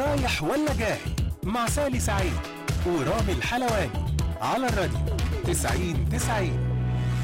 رايح ولا جاي مع سالي سعيد ورامي الحلواني على الراديو 90 90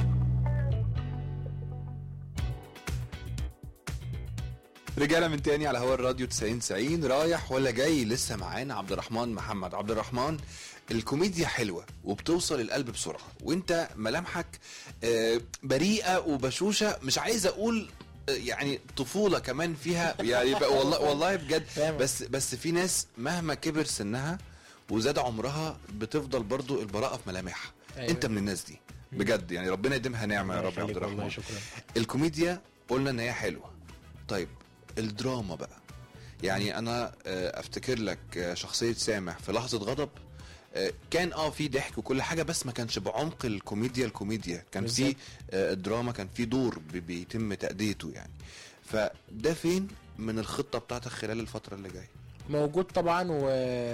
رجعنا من تاني على هوا الراديو 90 90 رايح ولا جاي لسه معانا عبد الرحمن محمد عبد الرحمن الكوميديا حلوه وبتوصل القلب بسرعه وانت ملامحك آه، بريئه وبشوشه مش عايز اقول آه، يعني طفوله كمان فيها يعني بقى والله والله بجد فاهم. بس بس في ناس مهما كبر سنها وزاد عمرها بتفضل برضو البراءه في ملامحها أيوة. انت من الناس دي بجد يعني ربنا يديمها نعمه يا الله رب يا عبد يخليك والله، الرحمن شكرا الكوميديا قلنا ان هي حلوه طيب الدراما بقى يعني انا آه، افتكر لك آه، شخصيه سامح في لحظه غضب آه، كان اه في ضحك وكل حاجه بس ما كانش بعمق الكوميديا الكوميديا كان في بالظبط. آه، الدراما كان في دور بي- بيتم تأديته يعني فده فين من الخطه بتاعتك خلال الفتره اللي جايه موجود طبعا و...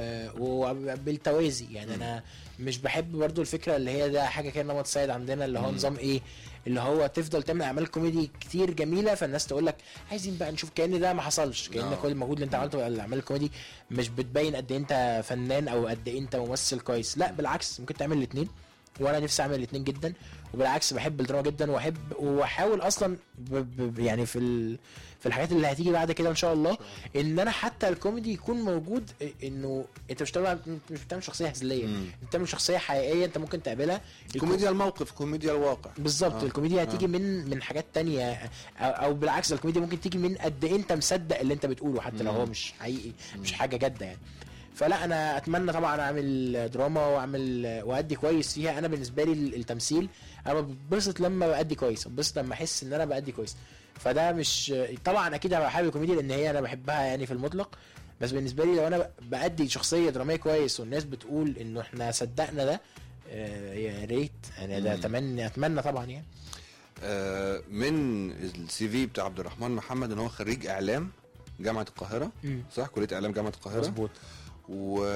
وبالتوازي يعني انا مش بحب برضو الفكره اللي هي ده حاجه كده نمط سائد عندنا اللي هو مم. نظام ايه اللي هو تفضل تعمل اعمال كوميدي كتير جميله فالناس تقول لك عايزين بقى نشوف كان ده ما حصلش كان آه. كل المجهود اللي انت عملته على الاعمال الكوميدي مش بتبين قد ايه انت فنان او قد ايه انت ممثل كويس لا بالعكس ممكن تعمل الاثنين وانا نفسي اعمل الاثنين جدا وبالعكس بحب الدراما جدا واحب واحاول اصلا ب ب يعني في ال في الحاجات اللي هتيجي بعد كده ان شاء الله ان انا حتى الكوميدي يكون موجود انه انت مش بتعمل مش بتعمل شخصيه هزليه مم. انت بتعمل شخصيه حقيقيه انت ممكن تقابلها كوميديا الموقف كوميديا الواقع بالظبط آه. الكوميديا هتيجي آه. من من حاجات تانية او, أو بالعكس الكوميديا ممكن تيجي من قد ايه انت مصدق اللي انت بتقوله حتى لو مم. هو مش حقيقي مش حاجه جاده يعني فلا انا اتمنى طبعا اعمل دراما واعمل وادي كويس فيها انا بالنسبه لي التمثيل انا بتبسط لما بادي كويس بتبسط لما احس ان انا بادي كويس فده مش طبعا اكيد هبقى حابب الكوميديا لان هي انا بحبها يعني في المطلق بس بالنسبه لي لو انا بادي شخصيه دراميه كويس والناس بتقول انه احنا صدقنا ده آه، يا ريت يعني ده مم. اتمنى اتمنى طبعا يعني آه، من السي في بتاع عبد الرحمن محمد ان هو خريج اعلام جامعه القاهره مم. صح كليه اعلام جامعه القاهره مظبوط و